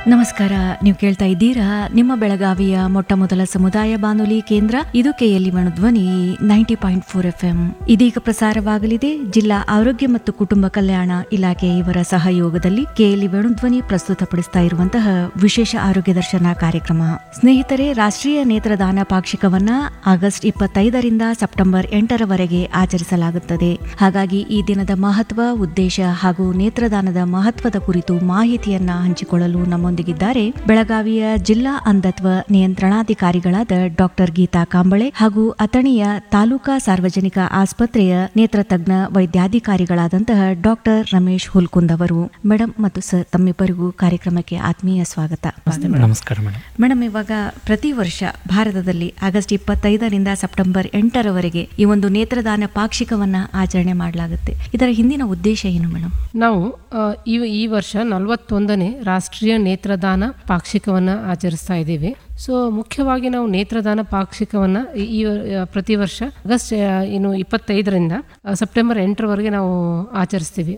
ನಮಸ್ಕಾರ ನೀವು ಕೇಳ್ತಾ ಇದ್ದೀರಾ ನಿಮ್ಮ ಬೆಳಗಾವಿಯ ಮೊಟ್ಟ ಮೊದಲ ಸಮುದಾಯ ಬಾನುಲಿ ಕೇಂದ್ರ ಇದು KLE Dhwani ninety point four F M ಇದೀಗ ಪ್ರಸಾರವಾಗಲಿದೆ ಜಿಲ್ಲಾ ಆರೋಗ್ಯ ಮತ್ತು ಕುಟುಂಬ ಕಲ್ಯಾಣ ಇಲಾಖೆ ಇವರ ಸಹಯೋಗದಲ್ಲಿ ಕೆಎಲ್ಇ ಧ್ವನಿ ಪ್ರಸ್ತುತಪಡಿಸ್ತಾ ಇರುವಂತಹ ವಿಶೇಷ ಆರೋಗ್ಯ ದರ್ಶನ ಕಾರ್ಯಕ್ರಮ ಸ್ನೇಹಿತರೆ ರಾಷ್ಟ್ರೀಯ ನೇತ್ರದಾನ ಪಾಕ್ಷಿಕವನ್ನ ಆಗಸ್ಟ್ ಇಪ್ಪತ್ತೈದರಿಂದ ಸೆಪ್ಟೆಂಬರ್ ಎಂಟರವರೆಗೆ ಆಚರಿಸಲಾಗುತ್ತದೆ ಹಾಗಾಗಿ ಈ ದಿನದ ಮಹತ್ವ ಉದ್ದೇಶ ಹಾಗೂ ನೇತ್ರದಾನದ ಮಹತ್ವದ ಕುರಿತು ಮಾಹಿತಿಯನ್ನ ಹಂಚಿಕೊಳ್ಳಲು ನಮ್ಮೊಂದಿಗಿದ್ದಾರೆ ಬೆಳಗಾವಿಯ ಜಿಲ್ಲಾ ಅಂಧತ್ವ ನಿಯಂತ್ರಣಾಧಿಕಾರಿಗಳಾದ ಡಾಕ್ಟರ್ ಗೀತಾ ಕಾಂಬಳೆ ಹಾಗೂ ಅಥಣಿಯ ತಾಲೂಕಾ ಸಾರ್ವಜನಿಕ ಆಸ್ಪತ್ರೆಯ ನೇತ್ರತಜ್ಞ ವೈದ್ಯಾಧಿಕಾರಿಗಳಾದಂತಹ ಡಾಕ್ಟರ್ ರಮೇಶ್ ಹುಲ್ಕುಂದ್ ಅವರು ಮೇಡಮ್ ಮತ್ತು ಸರ್ ತಮ್ಮಿಬ್ಬರಿಗೂ ಕಾರ್ಯಕ್ರಮಕ್ಕೆ ಆತ್ಮೀಯ ಸ್ವಾಗತ ನಮಸ್ಕಾರ ಮೇಡಮ್ ಮೇಡಮ್ ಇವಾಗ ಪ್ರತಿ ವರ್ಷ ಭಾರತದಲ್ಲಿ ಆಗಸ್ಟ್ ಇಪ್ಪತ್ತೈದರಿಂದ ಸೆಪ್ಟೆಂಬರ್ ಎಂಟರವರೆಗೆ ಈ ಒಂದು ನೇತ್ರದಾನ ಪಾಕ್ಷಿಕವನ್ನ ಆಚರಣೆ ಮಾಡಲಾಗುತ್ತೆ ಇದರ ಹಿಂದಿನ ಉದ್ದೇಶ ಏನು ಮೇಡಮ್ ನಾವು ಆ, ಈ ಈ ವರ್ಷ ನಲವತ್ತೊಂದನೇ ರಾಷ್ಟ್ರೀಯ ನೇತ್ರದಾನ ಪಾಕ್ಷಿಕವನ್ನು ಆಚರಿಸ್ತಾ ಇದ್ದೀವಿ ಸೊ ಮುಖ್ಯವಾಗಿ ನಾವು ನೇತ್ರದಾನ ಪಾಕ್ಷಿಕವನ್ನ ಈ ಈ, ಆ, ಪ್ರತಿ ವರ್ಷ ಆಗಸ್ಟ್ ಆ, ಇನ್ನು ಇಪ್ಪತ್ತೈದರಿಂದ ಆ, ಸೆಪ್ಟೆಂಬರ್ ಎಂಟರವರೆಗೆ ನಾವು ಆಚರಿಸ್ತೀವಿ